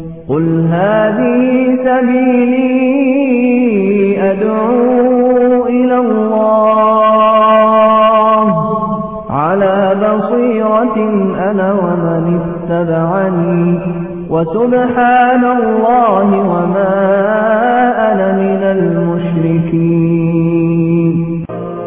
قل هذه سبيلي أدعو إلى الله على بصيرة أنا ومن اتبعني وسبحان الله وما أنا من المشركين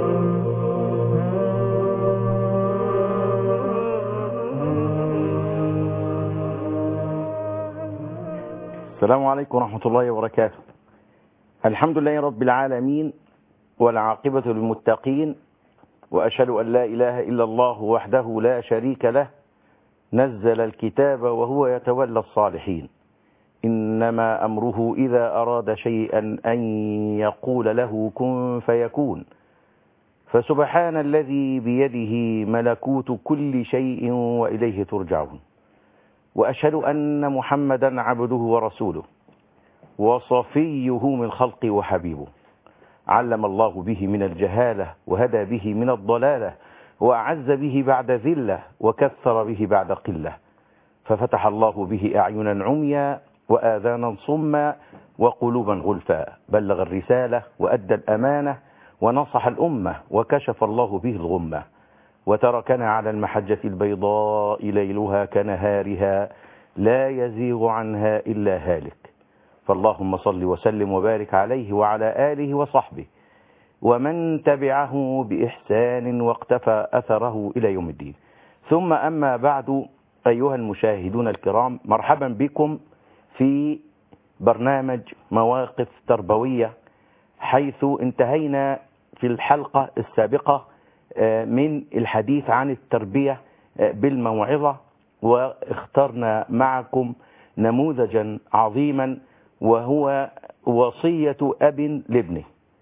السلام عليكم ورحمة الله وبركاته الحمد لله رب العالمين والعاقبة للمتقين وأشهد أن لا إله إلا الله وحده لا شريك له نزل الكتاب وهو يتولى الصالحين إنما أمره إذا أراد شيئا أن يقول له كن فيكون فسبحان الذي بيده ملكوت كل شيء وإليه ترجعون وأشهد أن محمدا عبده ورسوله وصفيه من خلقه وحبيبه علم الله به من الجهالة وهدى به من الضلالة وأعز به بعد ذلة وكثر به بعد قلة ففتح الله به أعينا عميا وآذانا صما وقلوبا غلفا بلغ الرسالة وأدى الأمانة ونصح الأمة وكشف الله به الغمة وتركنا على المحجة البيضاء ليلها كنهارها لا يزيغ عنها إلا هالك فاللهم صل وسلم وبارك عليه وعلى آله وصحبه ومن تبعه بإحسان واقتفى أثره إلى يوم الدين ثم أما بعد أيها المشاهدون الكرام مرحبا بكم في برنامج مواقف تربوية حيث انتهينا في الحلقة السابقة من الحديث عن التربية بالموعظة واخترنا معكم نموذجا عظيما وهو وصية أب لابنه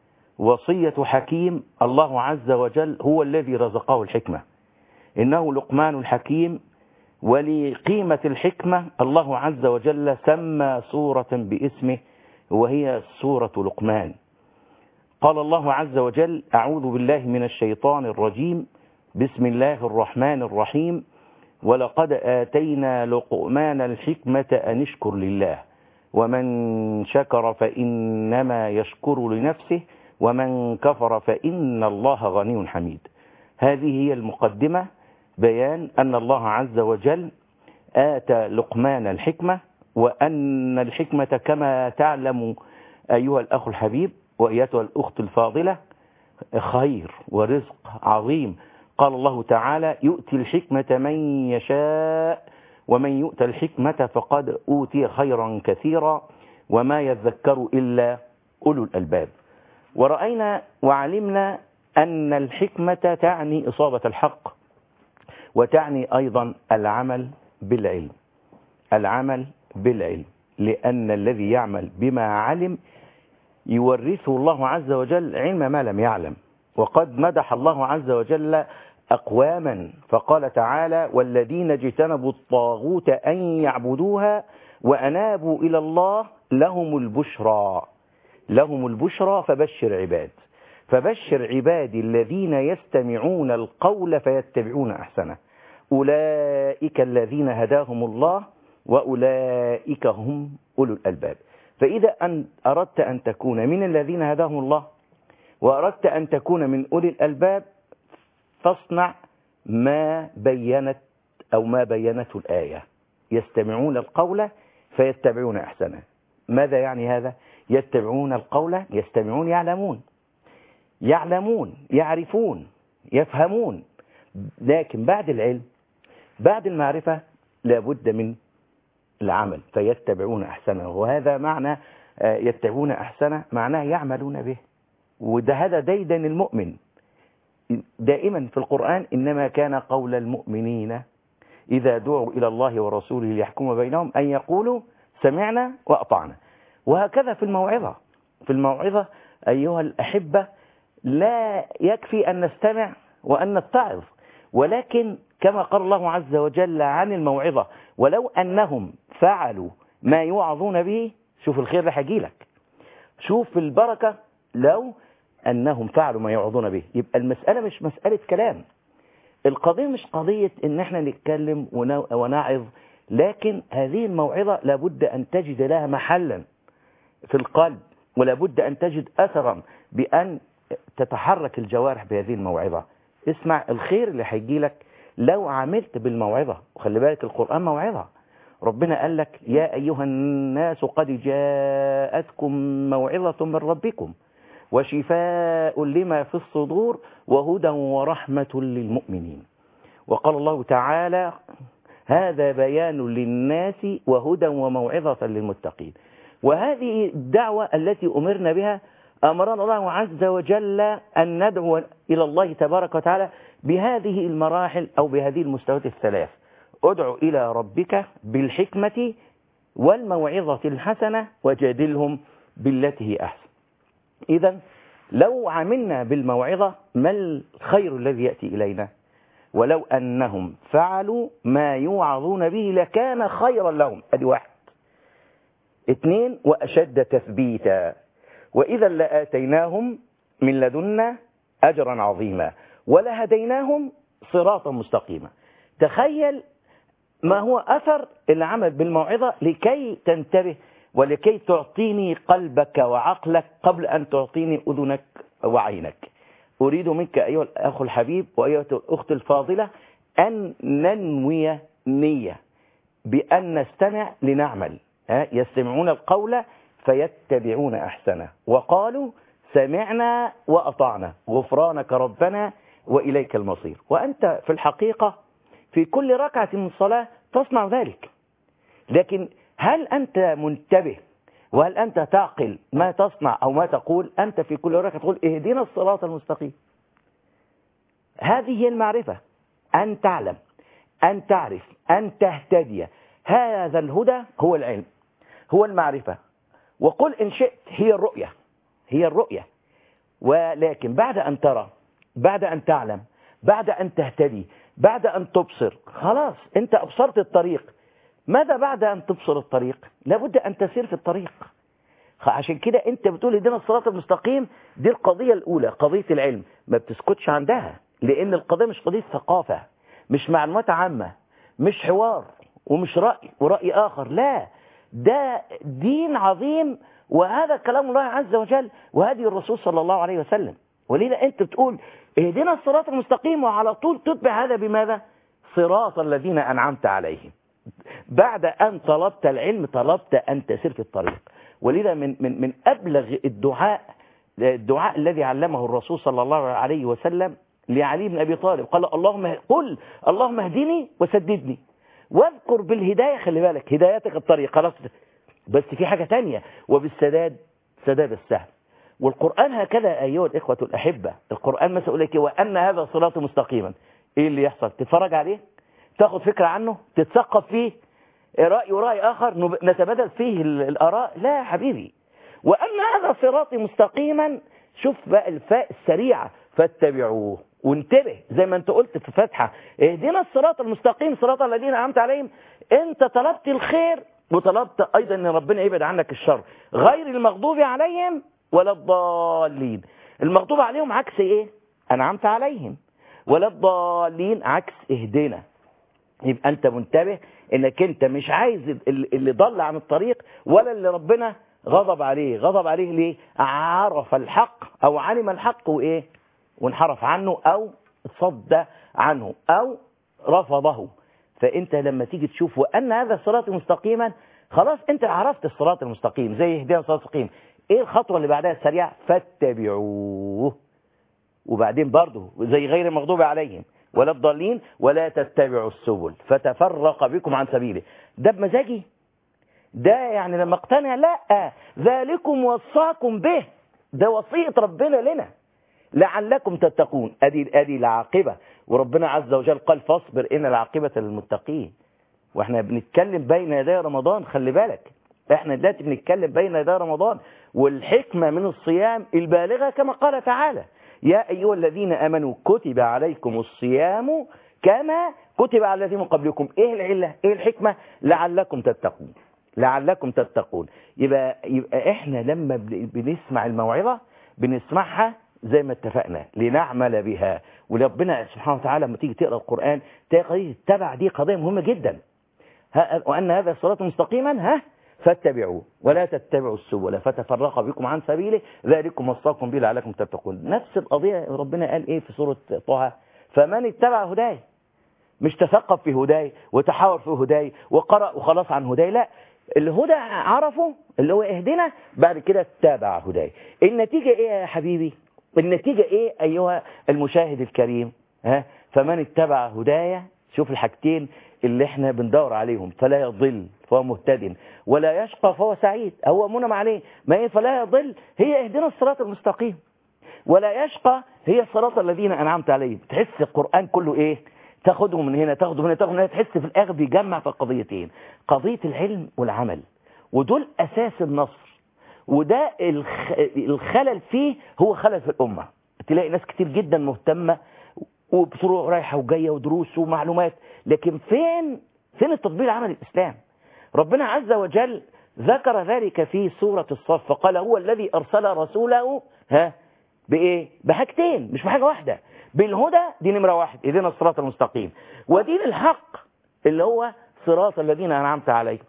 وصية حكيم الله عز وجل هو الذي رزقه الحكمة إنه لقمان الحكيم ولقيمة الحكمة الله عز وجل سمى سورة باسمه وهي سورة لقمان قال الله عز وجل أعوذ بالله من الشيطان الرجيم بسم الله الرحمن الرحيم ولقد آتينا لقمان الحكمة أن اشكر لله ومن شكر فإنما يشكر لنفسه ومن كفر فإن الله غني حميد هذه هي المقدمة بيان أن الله عز وجل آتى لقمان الحكمة وأن الحكمة كما تعلم أيها الأخ الحبيب وإيتها الأخت الفاضلة خير ورزق عظيم قال الله تعالى يؤتي الحكمة من يشاء ومن يؤت الحكمة فقد أوتي خيرا كثيرا وما يذكر إلا أولو الألباب ورأينا وعلمنا أن الحكمة تعني إصابة الحق وتعني أيضا العمل بالعلم العمل بالعلم لأن الذي يعمل بما علم يورثه الله عز وجل علم ما لم يعلم وقد مدح الله عز وجل أقواما فقال تعالى والذين اجتنبوا الطاغوت أن يعبدوها وأنابوا إلى الله لهم البشرى لهم البشرى فبشر عباد فبشر عبادي الذين يستمعون القول فيتبعون أحسنه أولئك الذين هداهم الله وأولئك هم أولو الألباب فإذا أن أردت أن تكون من الذين هداهم الله وأردت أن تكون من أولي الألباب فاصنع ما بينت أو ما بينته الآية يستمعون القول فيتبعون أحسنه ماذا يعني هذا يتبعون القول يستمعون يعلمون يعلمون يعرفون يفهمون لكن بعد العلم بعد المعرفة لابد من العمل فيتبعون أحسنه وهذا معنى يتبعون أحسنه معناه يعملون به وده هذا ديدن المؤمن دائما في القرآن إنما كان قول المؤمنين إذا دعوا إلى الله ورسوله ليحكم بينهم أن يقولوا سمعنا وأطعنا وهكذا في الموعظة في الموعظة أيها الأحبة لا يكفي أن نستمع وأن نتعظ ولكن كما قال الله عز وجل عن الموعظة ولو أنهم فعلوا ما يوعظون به شوف الخير ده هيجيلك شوف البركة لو أنهم فعلوا ما يوعظون به يبقى المسألة مش مسألة كلام القضية مش قضية ان احنا نتكلم ونعظ لكن هذه الموعظة لابد أن تجد لها محلا في القلب ولابد أن تجد أثرا بأن تتحرك الجوارح بهذه الموعظة اسمع الخير اللي هيجي لك لو عملت بالموعظة وخلي بالك القرآن موعظة ربنا قال لك يا أيها الناس قد جاءتكم موعظة من ربكم وشفاء لما في الصدور وهدى ورحمة للمؤمنين وقال الله تعالى هذا بيان للناس وهدى وموعظة للمتقين وهذه الدعوة التي أمرنا بها أمرنا الله عز وجل أن ندعو إلى الله تبارك وتعالى بهذه المراحل أو بهذه المستويات الثلاث ادعو إلى ربك بالحكمة والموعظة الحسنة وجادلهم بالتي هي أحسن إذا لو عملنا بالموعظة ما الخير الذي يأتي إلينا ولو أنهم فعلوا ما يوعظون به لكان خيرا لهم أدي واحد اثنين وأشد تثبيتا وإذا لآتيناهم من لدنا أجرا عظيما ولهديناهم صراطا مستقيما تخيل ما هو أثر العمل بالموعظة لكي تنتبه ولكي تعطيني قلبك وعقلك قبل أن تعطيني أذنك وعينك أريد منك أيها الأخ الحبيب وأيها الأخت الفاضلة أن ننوي نية بأن نستمع لنعمل يستمعون القول فيتبعون أحسنه وقالوا سمعنا وأطعنا غفرانك ربنا وإليك المصير وأنت في الحقيقة في كل ركعة من الصلاة تصنع ذلك لكن هل أنت منتبه وهل أنت تعقل ما تصنع أو ما تقول أنت في كل ركعة تقول اهدنا الصراط المستقيم هذه هي المعرفة أن تعلم أن تعرف أن تهتدي هذا الهدى هو العلم هو المعرفة وقل إن شئت هي الرؤية هي الرؤية ولكن بعد أن ترى بعد أن تعلم بعد أن تهتدي بعد أن تبصر خلاص أنت أبصرت الطريق ماذا بعد أن تبصر الطريق لابد أن تسير في الطريق عشان كده أنت بتقول اهدنا الصراط المستقيم دي القضية الأولى قضية العلم ما بتسكتش عندها لأن القضية مش قضية ثقافة مش معلومات عامة مش حوار ومش رأي ورأي آخر لا ده دين عظيم وهذا كلام الله عز وجل وهدي الرسول صلى الله عليه وسلم ولذا أنت بتقول اهدنا الصراط المستقيم وعلى طول تتبع هذا بماذا صراط الذين أنعمت عليهم بعد أن طلبت العلم طلبت أن تسير في الطريق ولذا من, من, من أبلغ الدعاء الدعاء الذي علمه الرسول صلى الله عليه وسلم لعلي بن أبي طالب قال اللهم قل اللهم اهدني وسددني واذكر بالهداية خلي بالك هدايتك الطريق خلاص بس في حاجة تانية وبالسداد سداد السهل والقرآن هكذا أيها الإخوة الأحبة القرآن مثلا يقول لك وأن هذا صراط مستقيما إيه اللي يحصل تتفرج عليه تاخد فكرة عنه تتثقف فيه رأي ورأي آخر نتبادل فيه الآراء لا يا حبيبي وأن هذا صراطي مستقيما شوف بقى الفاء السريعة فاتبعوه وانتبه زي ما انت قلت في فتحة اهدنا الصراط المستقيم صراط الذين أنعمت عليهم انت طلبت الخير وطلبت أيضا أن ربنا يبعد عنك الشر غير المغضوب عليهم ولا الضالين المغضوب عليهم عكس ايه أنعمت عليهم ولا الضالين عكس اهدنا يبقى انت منتبه انك انت مش عايز اللي ضل عن الطريق ولا اللي ربنا غضب عليه غضب عليه ليه عرف الحق او علم الحق وايه وانحرف عنه او صد عنه او رفضه فانت لما تيجي تشوف وان هذا الصراط مستقيما خلاص انت عرفت الصراط المستقيم زي اهدنا الصراط المستقيم ايه الخطوه اللي بعدها السريعه فاتبعوه وبعدين برضه زي غير المغضوب عليهم ولا الضالين ولا تتبعوا السبل فتفرق بكم عن سبيله ده بمزاجي ده يعني لما اقتنع لا ذلكم وصاكم به ده وصية ربنا لنا لعلكم تتقون ادي ادي العاقبة وربنا عز وجل قال فاصبر ان العاقبة للمتقين واحنا بنتكلم بين يدي رمضان خلي بالك احنا دلوقتي بنتكلم بين يدي رمضان والحكمة من الصيام البالغة كما قال تعالى يا أيها الذين أمنوا كتب عليكم الصيام كما كتب على الذين من قبلكم إيه العلة إيه الحكمة لعلكم تتقون لعلكم تتقون يبقى, يبقى إحنا لما بنسمع الموعظة بنسمعها زي ما اتفقنا لنعمل بها وربنا سبحانه وتعالى لما تيجي تقرأ القرآن تلاقي قضية التبع دي قضية مهمة جدا ها وأن هذا صراط مستقيما ها فاتبعوه ولا تتبعوا السبل فتفرق بكم عن سبيله ذلكم وصاكم به لعلكم تتقون نفس القضية ربنا قال ايه في سورة طه فمن اتبع هداي مش تثقف في هداي وتحاور في هداي وقرأ وخلاص عن هداي لا الهدى عرفه اللي هو اهدنا بعد كده اتبع هداي النتيجة ايه يا حبيبي النتيجة ايه ايها المشاهد الكريم ها فمن اتبع هدايا شوف الحاجتين اللي احنا بندور عليهم فلا يضل فهو مهتد ولا يشقى فهو سعيد هو منم عليه ما هي فلا يضل هي اهدنا الصراط المستقيم ولا يشقى هي الصراط الذين انعمت عليهم تحس القرآن كله ايه تاخده من هنا تاخده من هنا تاخده من هنا تحس في الاخر بيجمع في القضيتين قضية العلم والعمل ودول اساس النصر وده الخ... الخلل فيه هو خلل في الامة تلاقي ناس كتير جدا مهتمة وبطرق رايحة وجاية ودروس ومعلومات لكن فين فين التطبيق العملي الإسلام ربنا عز وجل ذكر ذلك في سورة الصف فقال هو الذي أرسل رسوله ها بإيه بحاجتين مش بحاجة واحدة بالهدى دي نمرة واحد إذن الصراط المستقيم ودين الحق اللي هو صراط الذين أنعمت عليهم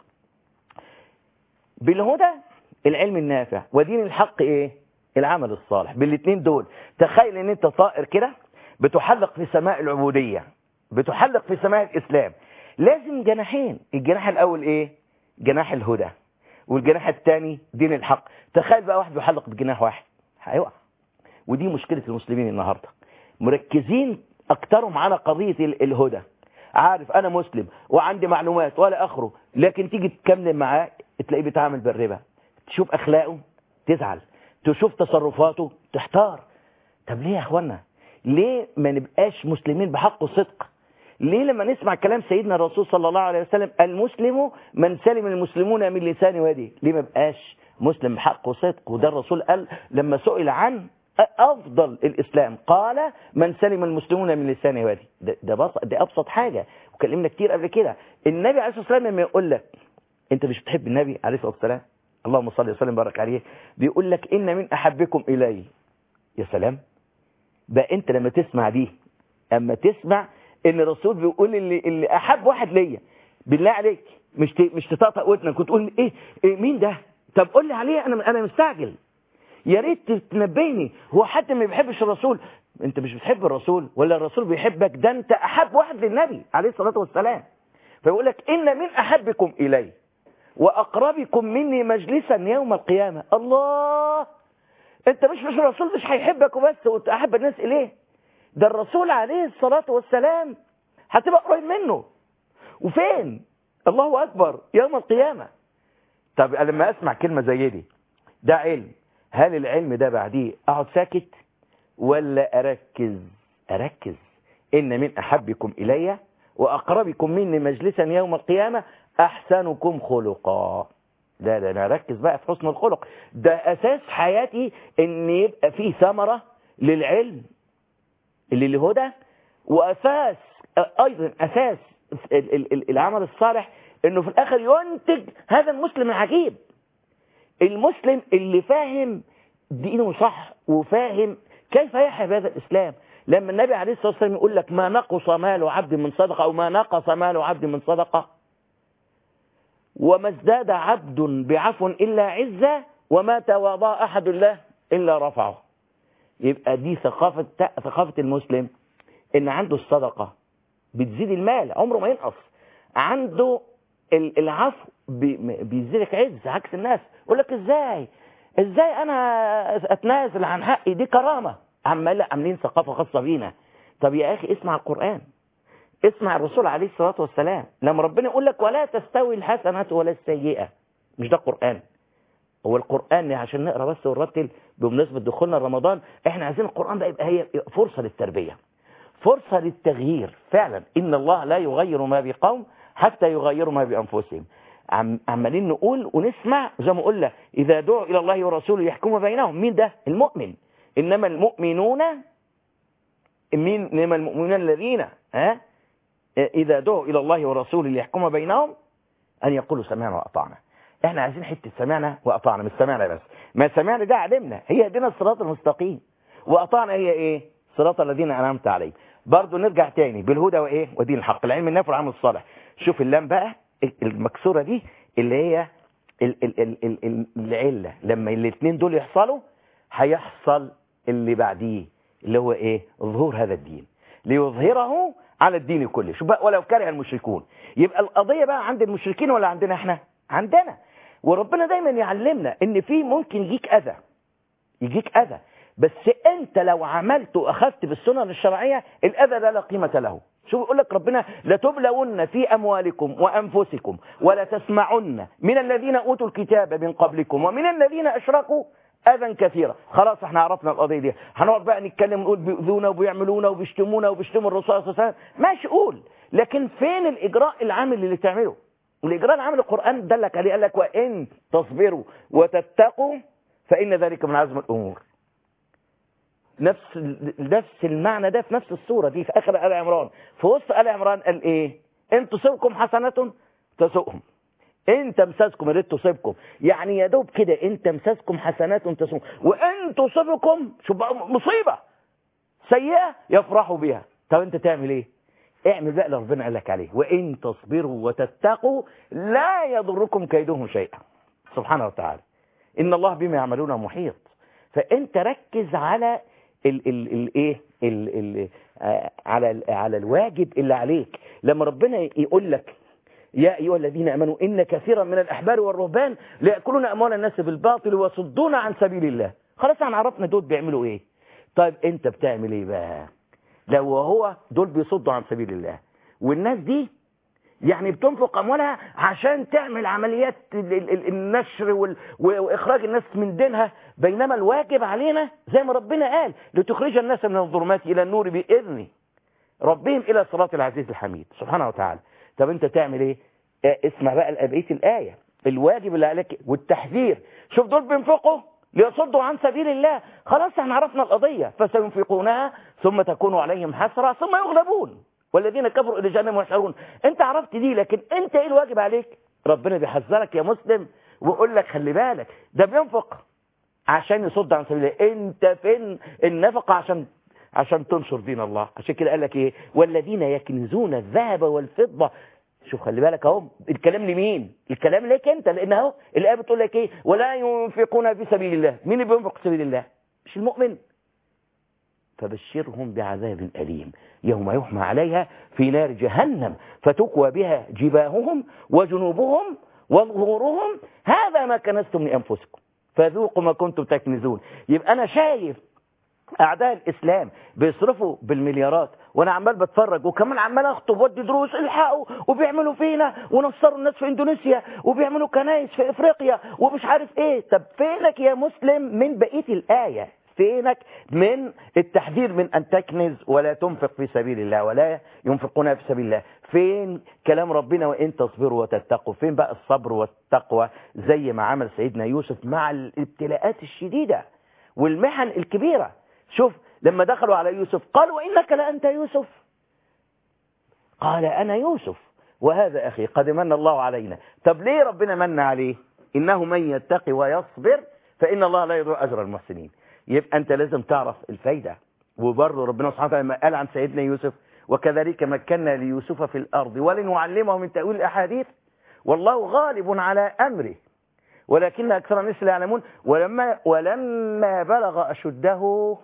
بالهدى العلم النافع ودين الحق إيه العمل الصالح بالاثنين دول تخيل ان انت طائر كده بتحلق في سماء العبودية بتحلق في سماء الإسلام لازم جناحين الجناح الأول إيه جناح الهدى والجناح الثاني دين الحق تخيل بقى واحد بيحلق بجناح واحد هيقع ودي مشكلة المسلمين النهاردة مركزين أكترهم على قضية الهدى عارف أنا مسلم وعندي معلومات ولا أخره لكن تيجي تكمل معاه تلاقيه بيتعامل بالربا تشوف أخلاقه تزعل تشوف تصرفاته تحتار طب ليه يا أخوانا ليه ما نبقاش مسلمين بحق وصدق ليه لما نسمع كلام سيدنا الرسول صلى الله عليه وسلم المسلم من سلم المسلمون من لسان ويده ليه ما بقاش مسلم بحق وصدق وده الرسول قال لما سئل عن أفضل الإسلام قال من سلم المسلمون من لسان ويده ده, ده, بص... ده أبسط حاجة وكلمنا كتير قبل كده النبي عليه الصلاة والسلام لما يقول لك أنت مش بتحب النبي عليه الصلاة والسلام اللهم صل وسلم وبارك عليه بيقول لك إن من أحبكم إلي يا سلام بقى انت لما تسمع دي اما تسمع ان الرسول بيقول اللي, اللي احب واحد ليا بالله عليك مش مش تطقطق ودنك وتقول ايه, إيه مين ده طب قول لي عليه انا انا مستعجل يا ريت تنبهني هو حد ما بيحبش الرسول انت مش بتحب الرسول ولا الرسول بيحبك ده انت احب واحد للنبي عليه الصلاه والسلام فيقول لك ان من احبكم الي واقربكم مني مجلسا يوم القيامه الله انت مش مش الرسول مش هيحبك وبس وتحب الناس اليه ده الرسول عليه الصلاة والسلام هتبقى قريب منه وفين الله اكبر يوم القيامة طب لما اسمع كلمة زي دي ده علم هل العلم ده بعديه اقعد ساكت ولا اركز اركز ان من احبكم الي واقربكم مني مجلسا يوم القيامة احسنكم خلقا لا لا انا اركز بقى في حسن الخلق ده اساس حياتي ان يبقى فيه ثمرة للعلم اللي لهدى واساس ايضا اساس العمل الصالح انه في الاخر ينتج هذا المسلم العجيب المسلم اللي فاهم دينه صح وفاهم كيف يحيا بهذا الاسلام لما النبي عليه الصلاة والسلام يقول لك ما نقص مال عبد من صدقة او ما نقص مال عبد من صدقة وما ازداد عبد بعفو إلا عزة وما تواضع أحد الله إلا رفعه يبقى دي ثقافة ثقافة المسلم إن عنده الصدقة بتزيد المال عمره ما ينقص عنده العفو بيزيدك عز عكس الناس يقول لك ازاي ازاي انا اتنازل عن حقي دي كرامة عمال عاملين ثقافة خاصة بينا طب يا اخي اسمع القرآن اسمع الرسول عليه الصلاة والسلام لما ربنا يقول لك ولا تستوي الحسنة ولا السيئة مش ده قرآن هو القرآن عشان نقرأ بس ونرتل بمناسبة دخولنا رمضان احنا عايزين القرآن ده يبقى هي فرصة للتربية فرصة للتغيير فعلا إن الله لا يغير ما بقوم حتى يغيروا ما بأنفسهم عم عمالين نقول ونسمع زي ما قلنا إذا دعوا إلى الله ورسوله يحكموا بينهم مين ده المؤمن إنما المؤمنون مين إنما المؤمنون الذين ها إذا دعوا إلى الله ورسوله ليحكم بينهم أن يقولوا سمعنا وأطعنا احنا عايزين حتة سمعنا وأطعنا مش سمعنا بس ما سمعنا ده علمنا هي دينا الصراط المستقيم وأطعنا هي إيه صراط الذين أنعمت عليهم برضه نرجع تاني بالهدى وإيه ودين الحق العلم النافع والعمل الصالح شوف اللام بقى المكسورة دي اللي هي ال ال ال ال ال العلة لما الاثنين دول يحصلوا هيحصل اللي بعديه اللي هو ايه ظهور هذا الدين ليظهره على الدين كله شوف بقى ولو كره المشركون يبقى القضية بقى عند المشركين ولا عندنا احنا عندنا وربنا دايما يعلمنا ان في ممكن يجيك اذى يجيك اذى بس انت لو عملت واخذت بالسنن الشرعيه الاذى ده لا قيمه له شوف يقول لك ربنا لتبلون في اموالكم وانفسكم ولا تسمعن من الذين اوتوا الكتاب من قبلكم ومن الذين اشركوا اذى كثيرا خلاص احنا عرفنا القضيه دي هنقعد بقى نتكلم نقول بيؤذونا وبيعملونا وبيشتمونا وبيشتموا الرسول صلى الله عليه وسلم ماشي قول لكن فين الاجراء العامل اللي تعمله الاجراء العامل القران دلك عليه قال لك وان تصبروا وتتقوا فان ذلك من عزم الامور نفس نفس المعنى ده في نفس الصورة دي في آخر آل عمران في وسط آل عمران قال إيه إن تصبكم حسنة تسؤهم إن تمسسكم يا ريت تصيبكم يعني يا دوب كده إن تمسسكم حسنات تسؤهم وإن تصبكم شوف بقى مصيبة سيئة يفرحوا بها طب أنت تعمل إيه اعمل بقى اللي ربنا قال لك عليه وإن تصبروا وتتقوا لا يضركم كيدهم شيئا سبحانه وتعالى إن الله بما يعملون محيط فأنت ركز على ال ال ال ايه ال ال آه على ال على الواجب اللي عليك لما ربنا يقول لك يا ايها الذين امنوا ان كثيرا من الاحبار والرهبان لياكلون اموال الناس بالباطل ويصدون عن سبيل الله خلاص احنا عرفنا دول بيعملوا ايه طيب انت بتعمل ايه بقى لو هو دول بيصدوا عن سبيل الله والناس دي يعني بتنفق اموالها عشان تعمل عمليات النشر واخراج الناس من دينها بينما الواجب علينا زي ما ربنا قال لتخرج الناس من الظلمات الى النور باذن ربهم الى صراط العزيز الحميد سبحانه وتعالى طب انت تعمل ايه اسمع بقى بقيه الايه الواجب اللي عليك والتحذير شوف دول بينفقوا ليصدوا عن سبيل الله خلاص احنا عرفنا القضيه فسينفقونها ثم تكون عليهم حسره ثم يغلبون والذين كفروا الى جهنم يحشرون انت عرفت دي لكن انت ايه الواجب عليك ربنا بيحذرك يا مسلم ويقول لك خلي بالك ده بينفق عشان يصد عن سبيل الله انت فين النفقه عشان عشان تنشر دين الله عشان كده قال لك ايه والذين يكنزون الذهب والفضه شوف خلي بالك اهو الكلام لمين الكلام ليك انت لان اهو الايه بتقول لك ايه ولا ينفقون في سبيل الله مين اللي بينفق في سبيل الله مش المؤمن فبشرهم بعذاب أليم يوم يحمى عليها في نار جهنم فتكوى بها جباههم وجنوبهم وظهورهم هذا ما كنستم لأنفسكم فذوقوا ما كنتم تكنزون يبقى أنا شايف أعداء الإسلام بيصرفوا بالمليارات وأنا عمال بتفرج وكمان عمال أخطب ودي دروس الحقوا وبيعملوا فينا ونصروا الناس في إندونيسيا وبيعملوا كنايس في إفريقيا ومش عارف إيه طب فينك يا مسلم من بقية الآية فينك من التحذير من أن تكنز ولا تنفق في سبيل الله ولا ينفقون في سبيل الله فين كلام ربنا وإن تصبروا وتتقوا فين بقى الصبر والتقوى زي ما عمل سيدنا يوسف مع الابتلاءات الشديدة والمحن الكبيرة شوف لما دخلوا على يوسف قالوا إنك لأنت يوسف قال أنا يوسف وهذا أخي قد من الله علينا طب ليه ربنا من عليه إنه من يتقي ويصبر فإن الله لا يضيع أجر المحسنين يبقى أنت لازم تعرف الفايدة وبرضه ربنا سبحانه وتعالى لما قال عن سيدنا يوسف وكذلك مكنا ليوسف في الأرض ولنعلمه من تأويل الأحاديث والله غالب على أمره ولكن أكثر الناس لا يعلمون ولما, ولما بلغ أشده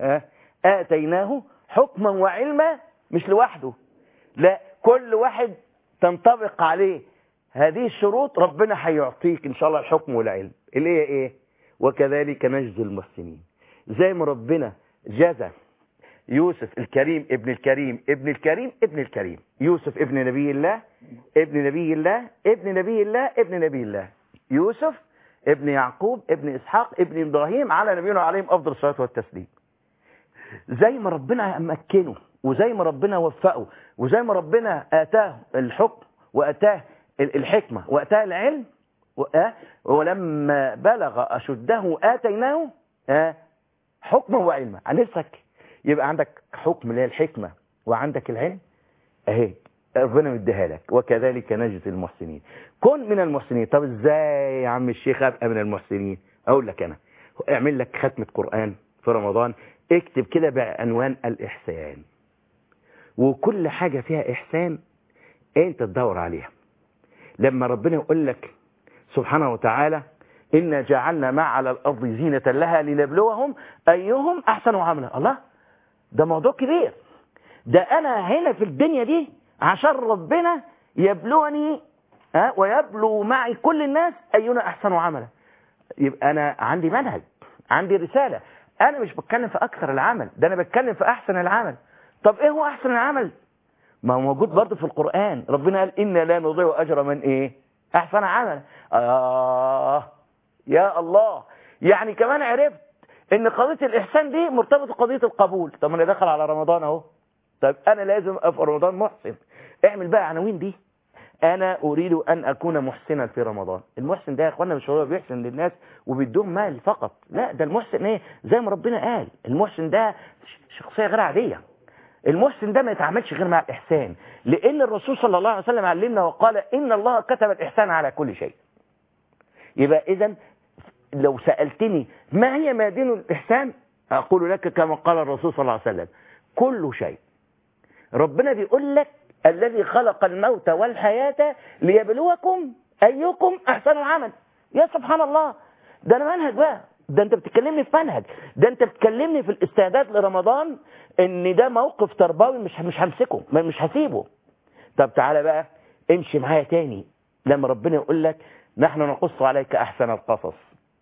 آتيناه حكما وعلما مش لوحده لا كل واحد تنطبق عليه هذه الشروط ربنا هيعطيك إن شاء الله الحكم والعلم اللي هي إيه وكذلك نجزي المحسنين زي ما ربنا جزى يوسف الكريم ابن الكريم ابن الكريم ابن الكريم يوسف ابن نبي الله ابن نبي الله ابن نبي الله ابن نبي الله يوسف ابن يعقوب ابن إسحاق ابن إبراهيم على نبينا عليهم أفضل الصلاة والتسليم زي ما ربنا مكنه وزي ما ربنا وفقه وزي ما ربنا آتاه الحكم وآتاه الحكمة وآتاه العلم ولما بلغ أشده آتيناه حكما وعلما نفسك يبقى عندك حكم اللي هي الحكمة وعندك العلم اهي ربنا مديها لك وكذلك نجزي المحسنين كن من المحسنين طب ازاي يا عم الشيخ ابقى من المحسنين اقول لك انا اعمل لك ختمة قرآن في رمضان اكتب كده بعنوان الإحسان وكل حاجة فيها إحسان انت تدور عليها لما ربنا يقول لك سبحانه وتعالى إنا جعلنا ما على الأرض زينة لها لنبلوهم أيهم أحسن عملا الله ده موضوع كبير ده أنا هنا في الدنيا دي عشان ربنا يبلوني ها ويبلو معي كل الناس أينا أحسن عملا يبقى أنا عندي منهج عندي رسالة أنا مش بتكلم في أكثر العمل ده أنا بتكلم في أحسن العمل طب إيه هو أحسن العمل ما هو موجود برضه في القرآن ربنا قال إنا لا نضيع أجر من إيه أحسن عمل آه يا الله يعني كمان عرفت ان قضية الإحسان دي مرتبطة بقضية القبول طب أنا داخل على رمضان أهو طب أنا لازم أبقى في رمضان محسن اعمل بقى عناوين دي أنا أريد أن أكون محسنا في رمضان المحسن ده يا إخوانا مش هو بيحسن للناس وبيدوهم مال فقط لا ده المحسن إيه زي ما ربنا قال المحسن ده شخصية غير عادية المحسن ده ما يتعاملش غير مع الإحسان لأن الرسول صلى الله عليه وسلم علمنا وقال إن الله كتب الإحسان على كل شيء يبقى إذا لو سألتني ما هي مادين الإحسان أقول لك كما قال الرسول صلى الله عليه وسلم كل شيء ربنا بيقول لك الذي خلق الموت والحياة ليبلوكم أيكم أحسن عمل يا سبحان الله ده أنا منهج بقى ده أنت بتكلمني في منهج ده أنت بتكلمني في الاستعداد لرمضان إن ده موقف تربوي مش مش همسكه مش هسيبه طب تعالى بقى امشي معايا تاني لما ربنا يقول لك نحن نقص عليك أحسن القصص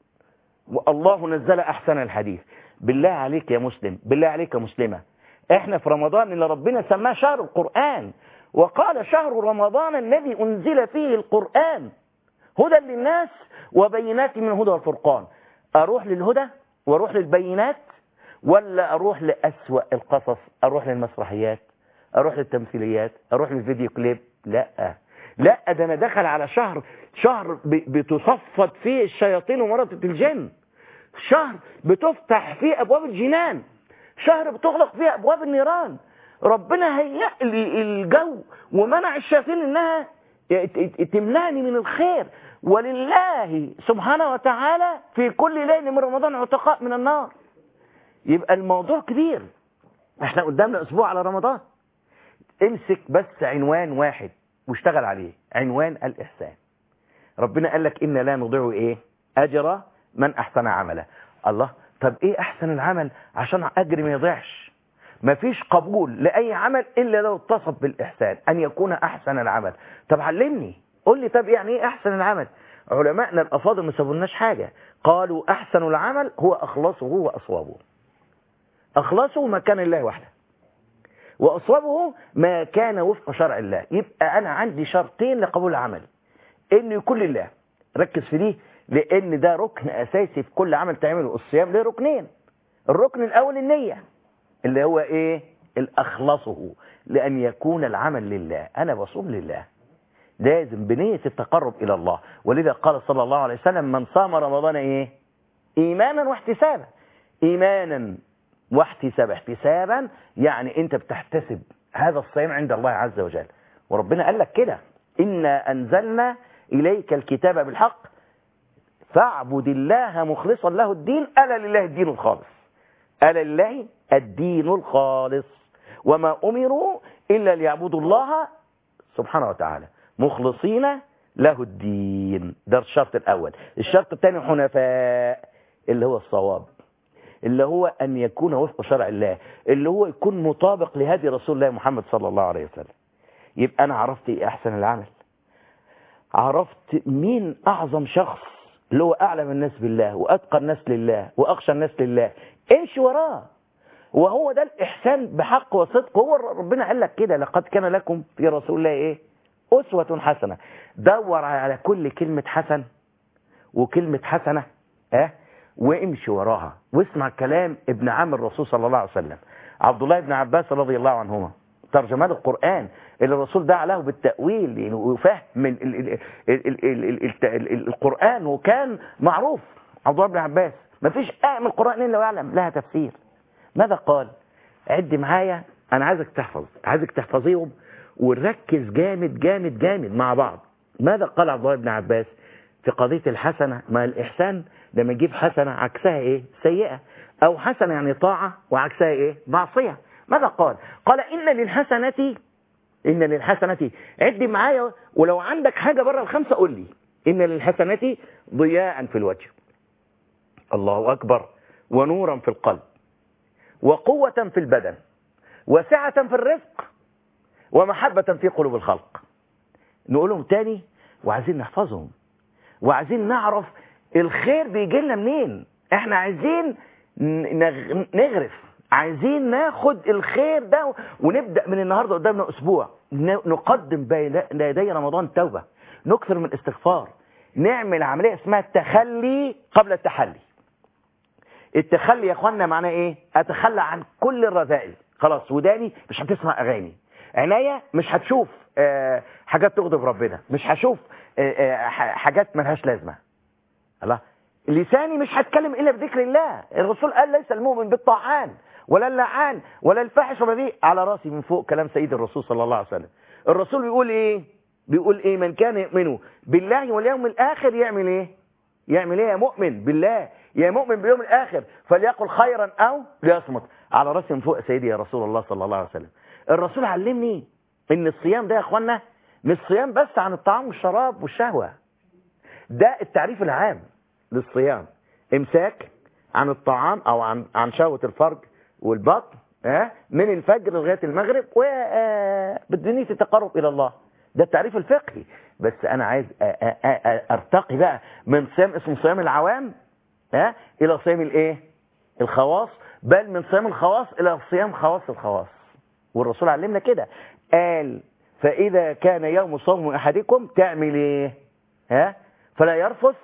والله نزل أحسن الحديث بالله عليك يا مسلم بالله عليك يا مسلمة احنا في رمضان اللي ربنا سماه شهر القرآن وقال شهر رمضان الذي أنزل فيه القرآن هدى للناس وبينات من الهدى والفرقان أروح للهدى واروح للبينات ولا أروح لأسوأ القصص أروح للمسرحيات أروح للتمثيليات أروح للفيديو كليب لا لا ده أنا دخل على شهر شهر بتصفد فيه الشياطين ومرضة الجن شهر بتفتح فيه أبواب الجنان شهر بتغلق فيه أبواب النيران ربنا هيأ لي الجو ومنع الشياطين إنها تمنعني من الخير ولله سبحانه وتعالى في كل ليلة من رمضان عتقاء من النار يبقى الموضوع كبير احنا قدامنا اسبوع على رمضان امسك بس عنوان واحد واشتغل عليه عنوان الإحسان ربنا قال لك إن لا نضيع إيه أجر من أحسن عملا الله طب إيه أحسن العمل عشان أجر ما يضيعش مفيش قبول لأي عمل إلا لو اتصف بالإحسان أن يكون أحسن العمل طب علمني قول لي طب يعني إيه أحسن العمل علماءنا الأفاضل ما سابولناش حاجة قالوا أحسن العمل هو أخلصه وأصوابه أخلصه مكان الله وحده وأصوابه ما كان وفق شرع الله يبقى أنا عندي شرطين لقبول العمل إنه يكون لله ركز في دي لأن ده ركن أساسي في كل عمل تعمله الصيام له ركنين الركن الأول النية اللي هو إيه الأخلصه لأن يكون العمل لله أنا بصوم لله لازم بنية التقرب إلى الله ولذا قال صلى الله عليه وسلم من صام رمضان إيه إيمانا واحتسابا إيمانا واحتسابا احتسابا يعني أنت بتحتسب هذا الصيام عند الله عز وجل وربنا قال لك كده إنا أنزلنا إليك الكتاب بالحق فاعبد الله مخلصا له الدين ألا لله الدين الخالص ألا لله الدين الخالص وما أمروا إلا ليعبدوا الله سبحانه وتعالى مخلصين له الدين ده الشرط الأول الشرط الثاني حنفاء اللي هو الصواب اللي هو أن يكون وفق شرع الله اللي هو يكون مطابق لهدي رسول الله محمد صلى الله عليه وسلم يبقى أنا عرفت إيه أحسن العمل عرفت مين أعظم شخص اللي هو أعلم الناس بالله وأتقى الناس لله وأخشى الناس لله امشي وراه وهو ده الإحسان بحق وصدق هو ربنا قال لك كده لقد كان لكم في رسول الله إيه أسوة حسنة دور على كل كلمة حسن وكلمة حسنة اه وامشي وراها واسمع كلام ابن عم الرسول صلى الله عليه وسلم عبد الله بن عباس رضي الله عنهما ترجمان القرآن اللي الرسول دعا له بالتأويل يعني وفهم ال ال ال ال ال ال ال القرآن وكان معروف عبد الله بن عباس ما فيش آية من القرآن إلا ويعلم لها تفسير ماذا قال عد معايا أنا عايزك تحفظ عايزك تحفظيهم ونركز جامد جامد جامد مع بعض ماذا قال عبد الله بن عباس في قضية الحسنة ما الإحسان لما يجيب حسنة عكسها إيه سيئة أو حسنة يعني طاعة وعكسها إيه معصية ماذا قال قال إن للحسنة إن للحسنة عد معايا ولو عندك حاجة بره الخمسة قول لي إن للحسنة ضياء في الوجه الله أكبر ونورا في القلب وقوة في البدن وسعة في الرزق ومحبة في قلوب الخلق نقولهم تاني وعايزين نحفظهم وعايزين نعرف الخير بيجي لنا منين احنا عايزين نغ- نغرف عايزين ناخد الخير ده ونبدأ من النهاردة قدامنا أسبوع ن- نقدم بين يدي رمضان توبة نكثر من الاستغفار نعمل عملية اسمها التخلي قبل التحلي التخلي يا اخوانا معناه ايه اتخلى عن كل الرذائل خلاص وداني مش هتسمع اغاني عينيا مش هتشوف آه، حاجات تغضب ربنا مش هشوف آه، آه، ح- حاجات ملهاش لازمه الله لساني مش هتكلم الا بذكر الله الرسول قال ليس المؤمن بالطاعان ولا اللعان ولا الفاحش ولا ذي على راسي من فوق كلام سيد الرسول صلى الله عليه وسلم الرسول بيقول ايه بيقول ايه من كان يؤمن بالله واليوم الاخر يعمل ايه يعمل ايه يا مؤمن بالله يا مؤمن باليوم الاخر فليقل خيرا او ليصمت على راسي من فوق سيدي يا رسول الله صلى الله عليه وسلم الرسول علمني ان الصيام ده يا اخوانا مش صيام بس عن الطعام والشراب والشهوه ده التعريف العام للصيام امساك عن الطعام او عن عن شهوه الفرج والبطن ها من الفجر لغايه المغرب وبدنيه التقرب الى الله ده التعريف الفقهي بس انا عايز أ- أ- أ- ارتقي بقى من صيام اسمه صيام العوام ها الى صيام الايه الخواص بل من صيام الخواص الى صيام خواص الخواص والرسول علمنا كده قال فاذا كان يوم صوم احدكم تعمل ايه ها فلا يرفث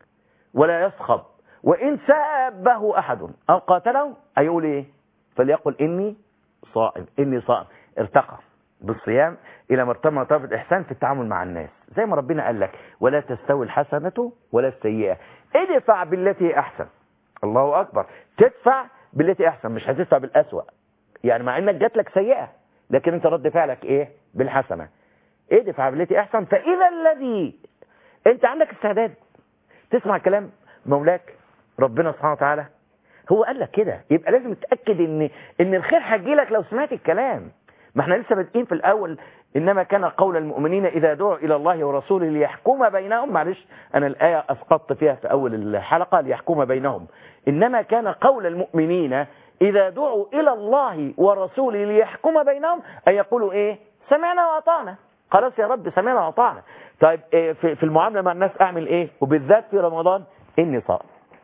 ولا يصخب وإن سابه أحد أو قاتله أيقول إيه فليقل إني صائم إني صائم ارتقى بالصيام إلى مرتبة مرتبة الإحسان في التعامل مع الناس زي ما ربنا قال لك ولا تستوي الحسنة ولا السيئة ادفع بالتي أحسن الله أكبر تدفع بالتي أحسن مش هتدفع بالأسوأ يعني مع إنك جات لك سيئة لكن أنت رد فعلك إيه بالحسنة ادفع بالتي أحسن فإذا الذي أنت عندك استعداد تسمع كلام مولاك ربنا سبحانه وتعالى هو قال لك كده يبقى لازم تتاكد ان ان الخير هيجي لك لو سمعت الكلام ما احنا لسه بادئين في الاول انما كان قول المؤمنين اذا دعوا الى الله ورسوله ليحكم بينهم معلش انا الايه اسقطت فيها في اول الحلقه ليحكم بينهم انما كان قول المؤمنين اذا دعوا الى الله ورسوله ليحكم بينهم ان يقولوا ايه سمعنا واطعنا خلاص يا رب سمعنا واطعنا طيب إيه في في المعامله مع الناس اعمل ايه وبالذات في رمضان اني صائم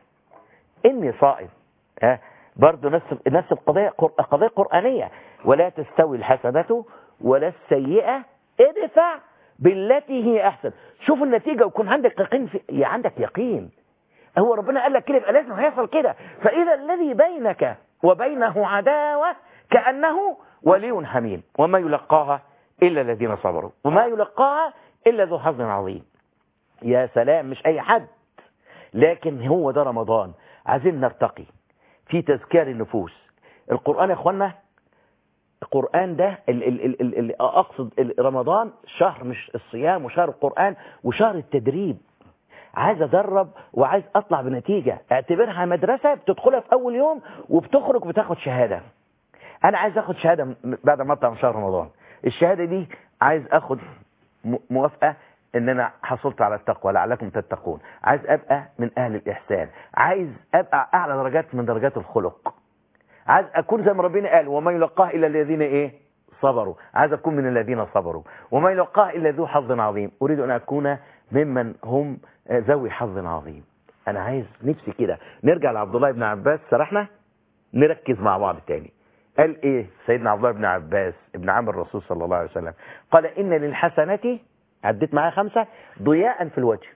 اني صائم ها برضه نفس نفس القضيه قر- قضيه قرانيه ولا تستوي الحسنه ولا السيئه ادفع بالتي هي احسن شوف النتيجه ويكون عندك يقين في يا عندك يقين هو ربنا قال لك كده يبقى لازم هيحصل كده فاذا الذي بينك وبينه عداوه كانه ولي حميم وما يلقاها الا الذين صبروا وما يلقاها الا ذو حظ عظيم يا سلام مش اي حد لكن هو ده رمضان عايزين نرتقي في تذكار النفوس القرآن يا اخوانا القرآن ده ال ال ال ال ال اقصد ال- رمضان شهر مش الصيام وشهر القرآن وشهر التدريب عايز ادرب وعايز اطلع بنتيجة اعتبرها مدرسة بتدخلها في اول يوم وبتخرج بتاخد شهادة انا عايز اخد شهادة م- بعد ما اطلع من شهر رمضان الشهادة دي عايز اخد م- موافقة ان انا حصلت على التقوى لعلكم تتقون عايز ابقى من اهل الاحسان عايز ابقى اعلى درجات من درجات الخلق عايز اكون زي ما ربنا قال وما يلقاه الا الذين ايه صبروا عايز اكون من الذين صبروا وما يلقاه الا ذو حظ عظيم اريد ان اكون ممن هم آه، ذوي حظ عظيم انا عايز نفسي كده نرجع لعبد الله بن عباس سرحنا نركز مع بعض تاني قال ايه سيدنا عبد الله بن عباس ابن عم الرسول صلى الله عليه وسلم قال ان للحسنه عديت معايا خمسة ضياء في الوجه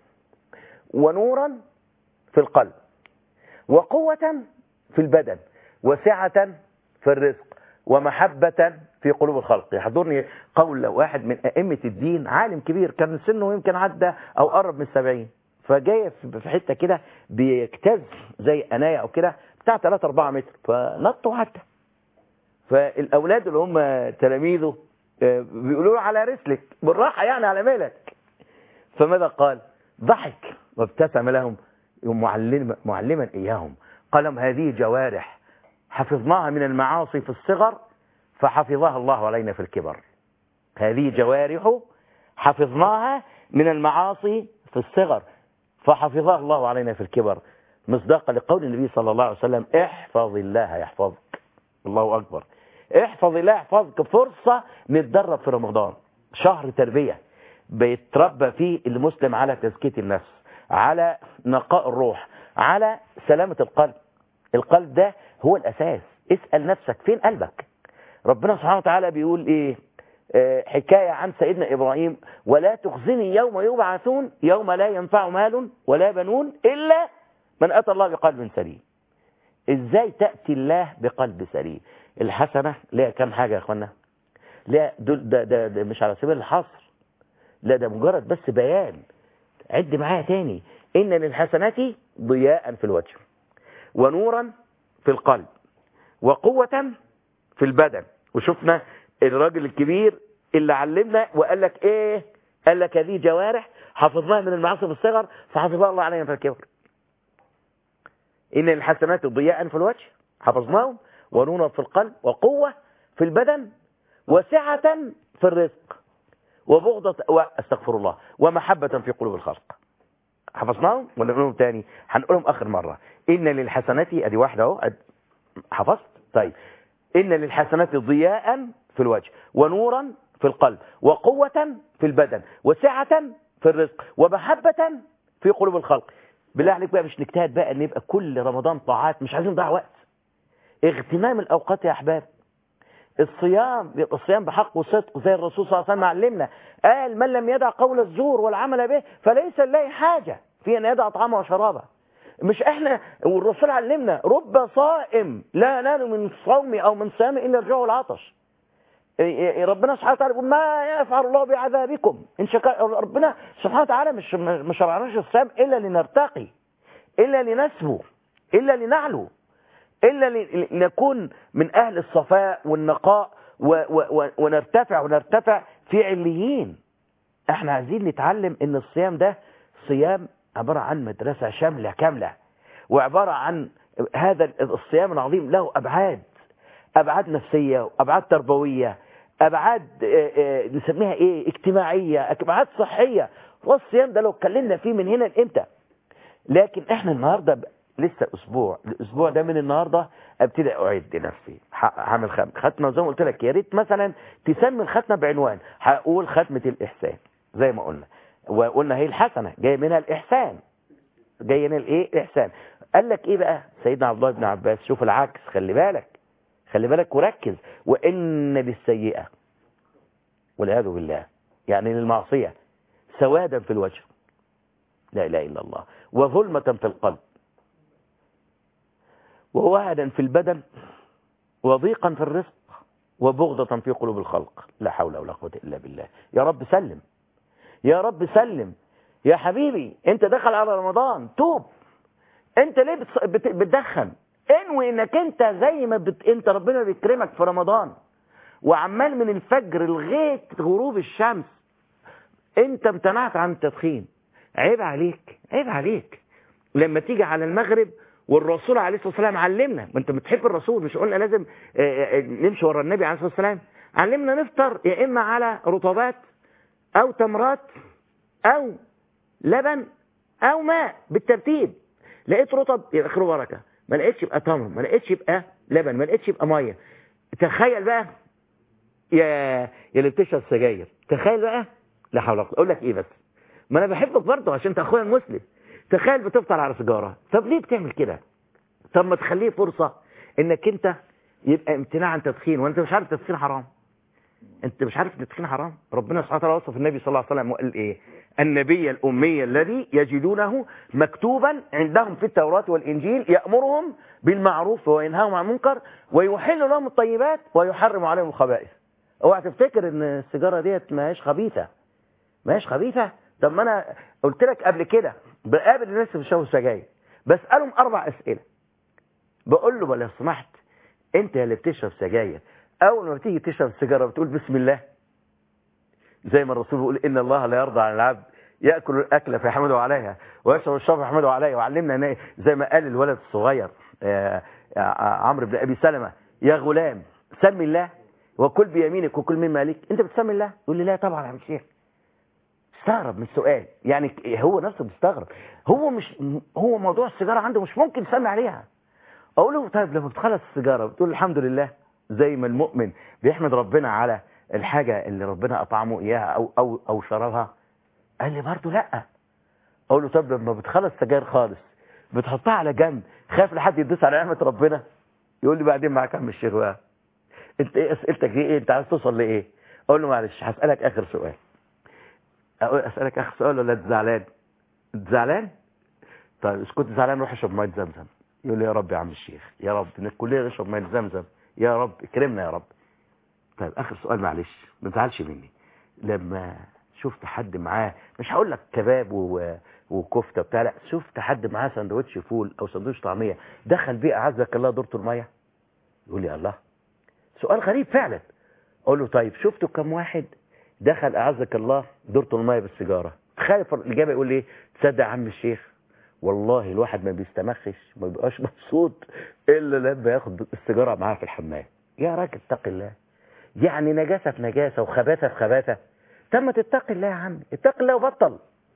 ونورا في القلب وقوة في البدن وسعة في الرزق ومحبة في قلوب الخلق يحضرني قول واحد من أئمة الدين عالم كبير كان سنه يمكن عدى أو قرب من السبعين فجاي في حتة كده بيجتاز زي أناية أو كده بتاع 3 4 متر فنط وعدى فالأولاد اللي هم تلاميذه آه، بيقولوا له على رسلك بالراحة يعني على مالك فماذا قال ضحك وابتسم لهم معلم معلما إياهم قال لهم هذه جوارح حفظناها من المعاصي في الصغر فحفظها الله علينا في الكبر هذه جوارح حفظناها من المعاصي في الصغر فحفظها الله علينا في الكبر مصداقا لقول النبي صلى الله عليه وسلم احفظ الله يحفظك الله أكبر احفظ الله يحفظك فرصة نتدرب في رمضان شهر تربية بيتربى فيه المسلم على تزكية النفس على نقاء الروح على سلامة القلب القلب ده هو الأساس اسأل نفسك فين قلبك ربنا سبحانه وتعالى بيقول ايه آه، حكاية عن سيدنا إبراهيم ولا تخزني يوم يبعثون يوم لا ينفع مال ولا بنون إلا من أتى الله بقلب سليم إزاي تأتي الله بقلب سليم الحسنة ليها كم حاجة يا أخوانا لا دول ده, ده, ده مش على سبيل الحصر لا ده مجرد بس بيان عد معايا تاني إن للحسنات ضياء في الوجه ونورا في القلب وقوة في البدن وشفنا الراجل الكبير اللي علمنا وقال لك ايه قال لك هذه جوارح حفظناها من المعاصي في الصغر فحفظها الله علينا في الكبر ان الحسنات ضياء في الوجه حفظناهم ونورا في القلب وقوة في البدن وسعة في الرزق وبغضة واستغفر الله ومحبة في قلوب الخلق حفظناهم ولا نقولهم تاني هنقولهم اخر مرة ان للحسنات ادي واحدة اهو أد- حفظت طيب إن للحسنات ضياء في الوجه ونورا في القلب وقوة في البدن وسعة في الرزق ومحبة في قلوب الخلق بالله عليك بقى مش نجتهد بقى ان يبقى كل رمضان طاعات مش عايزين نضيع وقت اغتنام الاوقات يا احباب الصيام يبقى الصيام بحق وصدق زي الرسول صلى الله عليه وسلم علمنا قال من لم يدع قول الزور والعمل به فليس لله حاجة في ان يدع طعامه وشرابه مش احنا والرسول علمنا رب صائم لا ينال من صوم او من صيام الا الجوع والعطش إيه- إيه ربنا سبحانه وتعالى يقول ما يفعل الله بعذابكم ان شكر ربنا سبحانه وتعالى مش مش شرعناش الصيام الا لنرتقي الا لنسمو الا لنعلو الا ل- لنكون من اهل الصفاء والنقاء و و و ونرتفع ونرتفع في عليين احنا عايزين نتعلم ان الصيام ده صيام عبارة عن مدرسة شاملة كاملة وعبارة عن هذا الصيام العظيم له أبعاد أبعاد نفسية وأبعاد تربوية أبعاد آه، آه، نسميها إيه اجتماعية أبعاد صحية والصيام ده لو اتكلمنا فيه من هنا لإمتى لكن احنا النهاردة ب- لسه اسبوع الاسبوع ده من النهاردة ابتدي اعد نفسي ح- هعمل خم- ختمة زي ما قلت لك يا ريت مثلا تسمي الختمة بعنوان هقول ختمة الاحسان زي ما قلنا وقلنا هي الحسنة جاي منها الاحسان جاي منها الايه الاحسان قال لك ايه بقى سيدنا عبد الله بن عباس شوف العكس خلي بالك خلي بالك وركز وان للسيئة والعياذ بالله يعني للمعصية سوادا في الوجه لا إله إلا الله وظلمة في القلب ووهدا في البدن وضيقا في الرزق وبغضة في قلوب الخلق لا حول ولا قوة إلا بالله يا رب سلم يا رب سلم يا حبيبي انت دخل على رمضان توب انت ليه بتص- بت- بتدخن انوي انك انت زي ما بت... انت ربنا بيكرمك في رمضان وعمال من الفجر لغايه غروب الشمس انت امتنعت عن التدخين عيب عليك عيب عليك لما تيجي على المغرب والرسول عليه الصلاه والسلام علمنا ما انت بتحب الرسول مش قلنا لازم آه، آه، نمشي ورا النبي عليه الصلاه والسلام علمنا نفطر يا اما على رطبات او تمرات او لبن او ماء بالترتيب لقيت رطب يبقى خير بركه ما لقيتش يبقى تمر ما لقيتش يبقى لبن ما لقيتش يبقى ميه تخيل بقى يا يا اللي بتشرب سجاير تخيل بقى لا حول ولا قوه اقول لك ايه بس ما انا بحبك برضه عشان انت اخويا المسلم تخيل بتفطر على سيجاره طب ليه بتعمل كده طب ما تخليه فرصه انك انت يبقى امتناع عن تدخين وانت مش عارف التدخين حرام انت مش عارف ان التدخين حرام ربنا سبحانه وتعالى وصف النبي صلى الله عليه وسلم وقال ايه النبي الامي الذي يجدونه مكتوبا عندهم في التوراة والانجيل يأمرهم بالمعروف وينهاهم عن المنكر ويحل لهم الطيبات ويحرم عليهم الخبائث اوعى تفتكر ان السيجاره ديت ما هيش خبيثه ما هيش خبيثه طب ما انا قلت لك قبل كده بقابل الناس اللي بيشربوا سجاير بسالهم اربع اسئله بقول له بل لو سمحت انت اللي بتشرب سجاير اول ما بتيجي تشرب سيجاره بتقول بسم الله زي ما الرسول بيقول ان الله لا يرضى عن العبد ياكل الاكل فيحمده عليها ويشرب الشرب فيحمده عليها وعلمنا ان زي ما قال الولد الصغير آه، آه، عمرو بن ابي سلمة يا غلام سمي الله وكل بيمينك وكل مما ليك انت بتسمي الله يقول لي لا طبعا يا عم الشيخ استغرب من السؤال يعني هو نفسه بيستغرب هو مش هو موضوع السيجاره عنده مش ممكن يسمي عليها اقول له طيب لما بتخلص السيجاره بتقول الحمد لله زي ما المؤمن بيحمد ربنا على الحاجه اللي ربنا اطعمه اياها او او او شربها قال لي برضه لا اقول له طب لما بتخلص سجاير خالص بتحطها على جنب خايف لحد يدوس على نعمه ربنا يقول لي بعدين معاك يا عم الشيخ بقى انت ايه اسئلتك دي ايه انت عايز توصل لايه اقول له معلش هسالك اخر سؤال اقول اسالك اخر سؤال ولا انت زعلان انت زعلان طيب اذا كنت زعلان روح اشرب ميه زمزم يقول لي يا رب يا عم الشيخ يا رب ان الكليه نشرب ميه زمزم يا رب اكرمنا يا رب طيب اخر سؤال معلش ما تزعلش مني لما شفت حد معاه مش هقول لك كباب و... وكفته بتاع لا شفت حد معاه سندوتش فول او سندوتش طعميه دخل بيه اعزك الله دورته الميه يقول لي الله سؤال غريب فعلا اقول له طيب شفتوا كم واحد دخل اعزك الله دورته الميه بالسيجاره تخيل الاجابه يقول لي ايه تصدق يا عم الشيخ والله الواحد ما بيستمخش ما بيبقاش مبسوط الا لما ياخد السيجاره معاه في الحمام يا راجل اتق الله يعني نجاسه في نجاسه وخباثه في خباثه طب ما تتقي الله يا عم اتق الله وبطل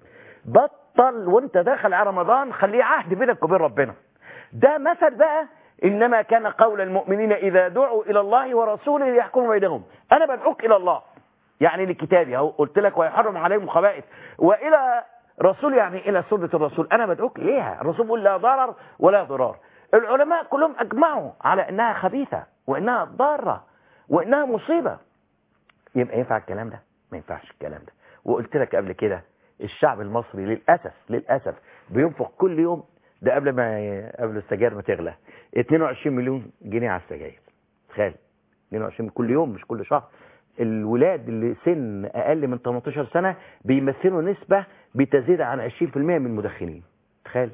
بطل وانت داخل على رمضان خليه عهد بينك وبين ربنا ده مثل بقى انما كان قول المؤمنين اذا دعوا الى الله ورسوله ليحكموا بينهم انا بدعوك الى الله يعني لكتابي اهو قلت لك ويحرم عليهم الخبائث والى رسول يعني الى سنه الرسول انا بدعوك اليها الرسول بيقول لا ضرر ولا ضرار العلماء كلهم اجمعوا على انها خبيثه وانها ضاره وانها مصيبه يبقى ينفع الكلام ده ما ينفعش الكلام ده وقلت لك قبل كده الشعب المصري للاسف للاسف بينفق كل يوم ده قبل ما قبل السجاير ما تغلى 22 مليون جنيه على السجاير تخيل 22 كل يوم مش كل شهر الولاد اللي سن اقل من 18 سنه بيمثلوا نسبه بتزيد عن 20% من المدخنين تخيل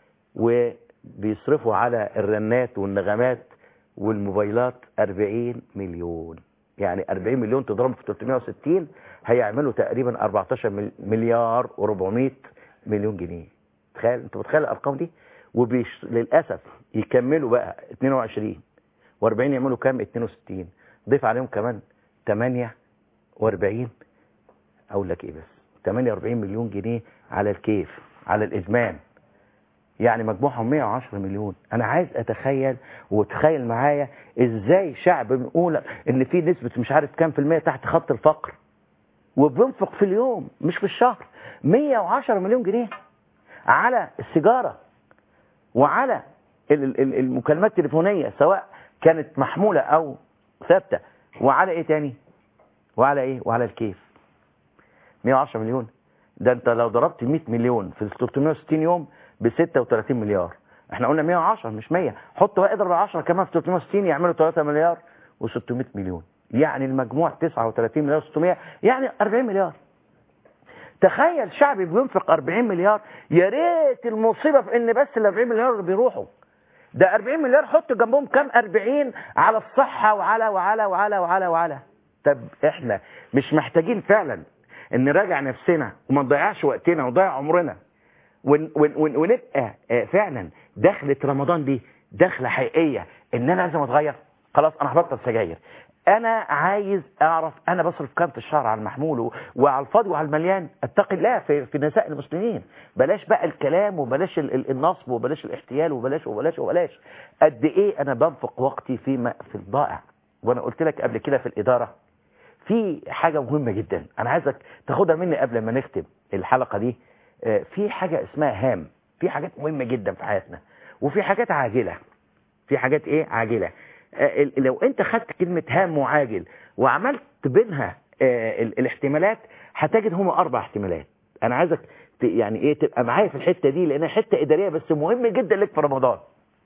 وبيصرفوا على الرنات والنغمات والموبايلات 40 مليون يعني 40 مليون تضرب في 360 هيعملوا تقريبا 14 مليار و400 مليون جنيه تخيل انت متخيل الارقام دي وبيش للاسف يكملوا بقى 22 و40 يعملوا كام 62 ضيف عليهم كمان 48 اقول لك ايه بس 48 مليون جنيه على الكيف على الادمان يعني مجموعهم 110 مليون انا عايز اتخيل وتخيل معايا ازاي شعب بنقول ان في نسبة مش عارف كام في المية تحت خط الفقر وبينفق في اليوم مش في الشهر 110 مليون جنيه على السيجارة وعلى المكالمات التليفونية سواء كانت محمولة او ثابتة وعلى ايه تاني وعلى ايه وعلى الكيف 110 مليون ده انت لو ضربت 100 مليون في 360 يوم ب 36 مليار احنا قلنا 110 مش 100 حط بقى اضرب 10 كمان في 360 يعملوا 3 مليار و600 مليون يعني المجموع 39 مليار و600 يعني 40 مليار تخيل شعبي بينفق 40 مليار يا ريت المصيبه في ان بس ال 40 مليار بيروحوا ده 40 مليار حط جنبهم كام 40 على الصحه وعلى وعلى وعلى وعلى وعلى طب احنا مش محتاجين فعلا ان نراجع نفسنا وما نضيعش وقتنا ونضيع عمرنا ون ون ون ونبقى فعلا دخلة رمضان دي دخلة حقيقية ان انا لازم اتغير خلاص انا هبطل سجاير انا عايز اعرف انا بصرف كام في الشهر على المحمول وعلى الفاضي وعلى المليان اتقي الله في, في نساء المسلمين بلاش بقى الكلام وبلاش النصب وبلاش الاحتيال وبلاش وبلاش وبلاش قد ايه انا بنفق وقتي فيما في الضائع وانا قلت لك قبل كده في الاداره في حاجة مهمة جدا انا عايزك تاخدها مني قبل ما نختم الحلقة دي في حاجة اسمها هام في حاجات مهمة جدا في حياتنا وفي حاجات عاجلة في حاجات ايه عاجلة لو انت خدت كلمة هام وعاجل وعملت بينها الاحتمالات هتجد هما اربع احتمالات انا عايزك يعني ايه تبقى معايا في الحتة دي لانها حتة ادارية بس مهم جدا لك في رمضان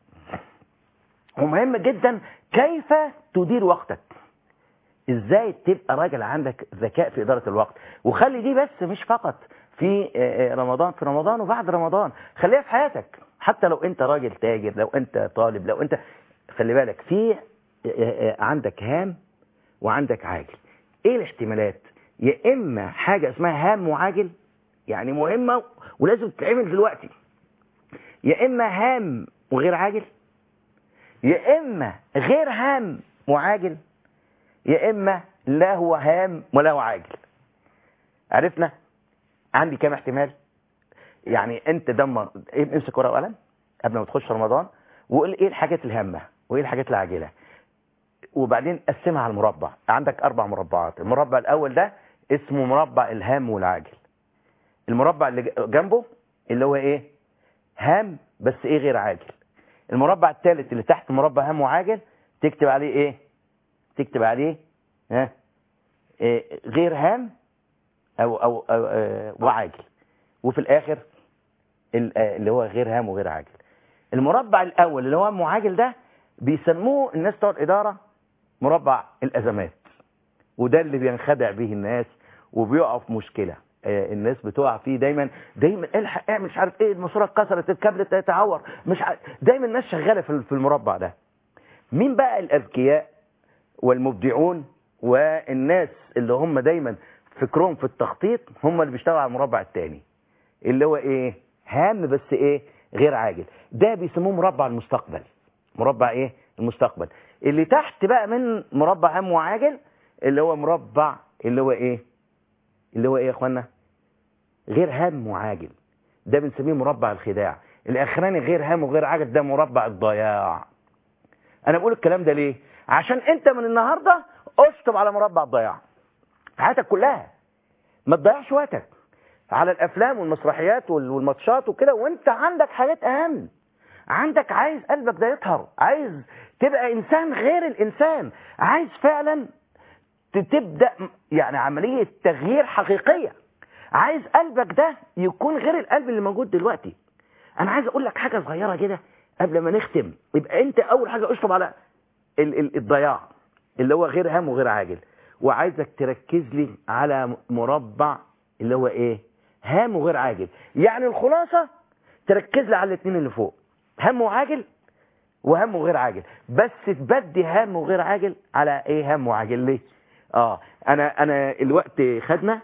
ومهم جدا كيف تدير وقتك ازاي تبقى راجل عندك ذكاء في ادارة الوقت وخلي دي بس مش فقط في رمضان في رمضان وبعد رمضان خليها في حياتك حتى لو انت راجل تاجر لو انت طالب لو انت خلي بالك في عندك هام وعندك عاجل ايه الاحتمالات يا اما حاجة اسمها هام وعاجل يعني مهمة ولازم تتعمل دلوقتي يا اما هام وغير عاجل يا اما غير هام وعاجل يا اما لا هو هام ولا هو عاجل عرفنا عندي كام احتمال يعني انت دمر إيه، امسك ورقه وقلم قبل ما تخش رمضان وقول ايه الحاجات الهامه وايه الحاجات العاجله وبعدين قسمها على المربع عندك اربع مربعات المربع الاول ده اسمه مربع الهام والعاجل المربع اللي جنبه اللي هو ايه هام بس ايه غير عاجل المربع الثالث اللي تحت مربع هام وعاجل تكتب عليه ايه تكتب عليه ها إيه غير هام او او, أو آه وعاجل وفي الاخر ال- آه، اللي هو غير هام وغير عاجل المربع الاول اللي هو هام وعاجل ده بيسموه الناس بتوع الاداره مربع الازمات وده اللي بينخدع به الناس وبيقعوا في مشكله آه، الناس بتقع فيه دايما دايما الحق اعمل مش عارف ايه الماسوره اتكسرت الكابل اتعور مش عارف دايما الناس شغاله في في المربع ده مين بقى الاذكياء والمبدعون والناس اللي هم دايما فكرهم في التخطيط هم اللي بيشتغلوا على المربع الثاني اللي هو ايه هام بس ايه غير عاجل ده بيسموه مربع المستقبل مربع ايه المستقبل اللي تحت بقى من مربع هام وعاجل اللي هو مربع اللي هو ايه اللي هو ايه يا اخوانا غير هام وعاجل ده بنسميه مربع الخداع الاخراني غير هام وغير عاجل ده مربع الضياع انا بقول الكلام ده ليه عشان انت من النهارده اشطب على مربع الضياع في حياتك كلها ما تضيعش وقتك على الافلام والمسرحيات وال- والماتشات وكده وانت عندك حاجات اهم عندك عايز قلبك ده يطهر عايز تبقى انسان غير الانسان عايز فعلا ت- تبدا م- يعني عمليه تغيير حقيقيه عايز قلبك ده يكون غير القلب اللي موجود دلوقتي انا عايز اقول لك حاجه صغيره كده قبل ما نختم يبقى انت اول حاجه اشطب على ال- ال- الضياع اللي هو غير هام وغير عاجل وعايزك تركز لي على م- مربع اللي هو ايه هام وغير عاجل يعني الخلاصه تركز لي على الاثنين اللي فوق هام وعاجل وهم وغير عاجل بس تبدي هم وغير عاجل على ايه هم وعاجل ليه اه انا انا الوقت خدنا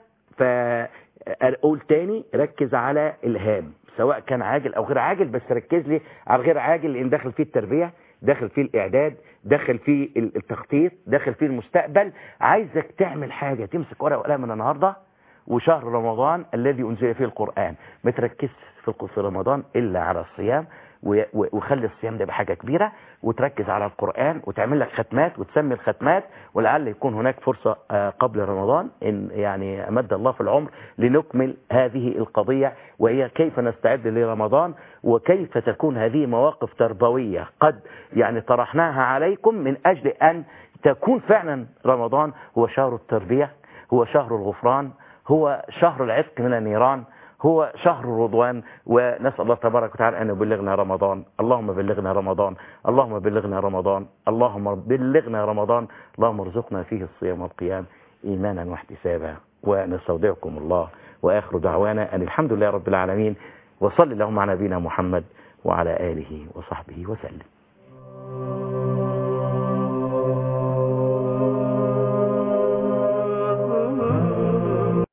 فاقول تاني ركز على الهام سواء كان عاجل او غير عاجل بس ركز لي على الغير عاجل لان داخل فيه التربيه داخل فيه الاعداد داخل فيه ال- التخطيط داخل فيه المستقبل عايزك تعمل حاجه تمسك ورقه وقلم من النهارده وشهر رمضان الذي انزل فيه القران ما تركزش في الق- في رمضان الا على الصيام و- و- وخلي الصيام ده بحاجه كبيره وتركز على القران وتعمل لك ختمات وتسمي الختمات ولعل يكون هناك فرصه آه، قبل رمضان ان يعني امد الله في العمر لنكمل هذه القضيه وهي كيف نستعد لرمضان وكيف تكون هذه مواقف تربويه قد يعني طرحناها عليكم من اجل ان تكون فعلا رمضان هو شهر التربيه هو شهر الغفران هو شهر العتق من النيران هو شهر الرضوان ونسأل الله تبارك وتعالى أن يبلغنا رمضان اللهم بلغنا رمضان اللهم بلغنا رمضان اللهم بلغنا رمضان اللهم ارزقنا فيه الصيام والقيام إيمانا واحتسابا ونستودعكم الله وآخر دعوانا أن الحمد لله رب العالمين وصل اللهم على نبينا محمد وعلى آله وصحبه وسلم